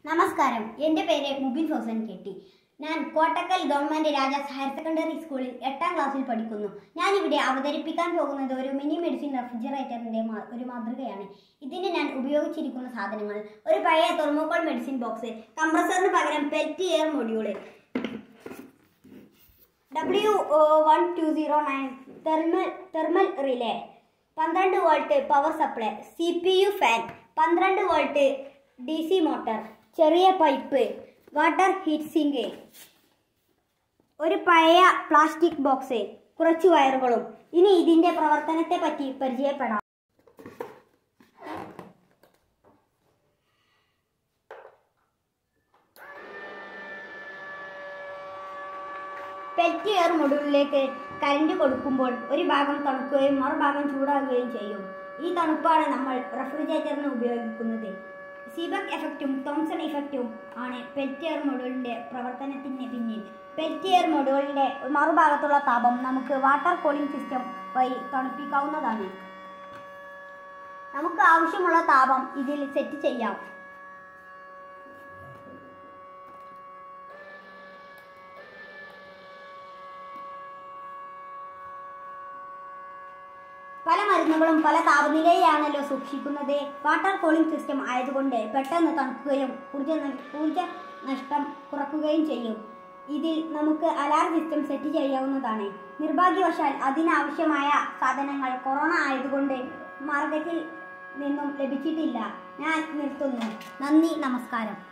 നമസ്കാരം എൻ്റെ പേര് മുബിൻ ഹോസൻ കെട്ടി ഞാൻ Kottakkal government Rajas higher secondary സ്കൂളിൽ എട്ടാം ക്ലാസ്സിൽ പഠിക്കുന്നു ഞാൻ ഇവിടെ അവതരിപ്പിക്കാൻ പോകുന്നത് ഒരു മിനി മെഡിസിൻ റെഫ്രിജറേറ്ററിന്റെ മാ- ഒരു മാതൃകയാണ് ഇതിന് ഞാൻ ഉപയോഗിച്ചിരിക്കുന്ന സാധനങ്ങൾ ഒരു പഴയ തെർമോക്കോൾ മെഡിസിൻ ബോക്സ് കംപ്രസറിന് പകരം Peltier module W one two zero nine thermal thermal relay പന്ത്രണ്ട് volt power supply C P U fan പന്ത്രണ്ട് വോൾട്ട് ഡി സി മോട്ടർ ചെറിയ പൈപ്പ് വാട്ടർ ഹീറ്റ് സിങ്ക് ഒരു പഴയ പ്ലാസ്റ്റിക് ബോക്സ് കുറച്ച് വയറുകളും ഇനി ഇതിന്റെ പ്രവർത്തനത്തെ പറ്റി പരിചയപ്പെടാം പെൽറ്റ് എയർ മൊഡ്യൂളിലേക്ക് കരണ്ട് കൊടുക്കുമ്പോൾ ഒരു ഭാഗം തണുക്കുകയും മറുഭാഗം ചൂടാകുകയും ചെയ്യും ഈ തണുപ്പാണ് നമ്മൾ റെഫ്രിജറേറ്ററിന് ഉപയോഗിക്കുന്നത് സീബക് എഫക്റ്റും തോംസൺ ഇഫക്റ്റും ആണ് പെൽറ്റ് എയർ മൊഡ്യൂളിന്റെ പ്രവർത്തനത്തിന് പിന്നിൽ പെൽറ്റ് എയർ മൊഡ്യൂളിന്റെ മറുഭാഗത്തുള്ള താപം നമുക്ക് വാട്ടർ കൂളിംഗ് സിസ്റ്റം വഴി തണുപ്പിക്കാവുന്നതാണ് നമുക്ക് ആവശ്യമുള്ള താപം ഇതിൽ സെറ്റ് ചെയ്യാം പല മരുന്നുകളും പല താപനിലയിലാണല്ലോ സൂക്ഷിക്കുന്നത് വാട്ടർ കൂളിംഗ് സിസ്റ്റം ആയതുകൊണ്ട് പെട്ടെന്ന് തണുക്കുകയും ഊർജ ന- ഊർജ നഷ്ടം കുറക്കുകയും ചെയ്യും ഇതിൽ നമുക്ക് അലാർ സിസ്റ്റം സെറ്റ് ചെയ്യാവുന്നതാണ് നിർഭാഗ്യവശാൽ അതിനാവശ്യമായ സാധനങ്ങൾ കൊറോണ ആയതുകൊണ്ട് മാർക്കറ്റിൽ നിന്നും ലഭിച്ചിട്ടില്ല ഞാൻ നിർത്തുന്നു നന്ദി നമസ്കാരം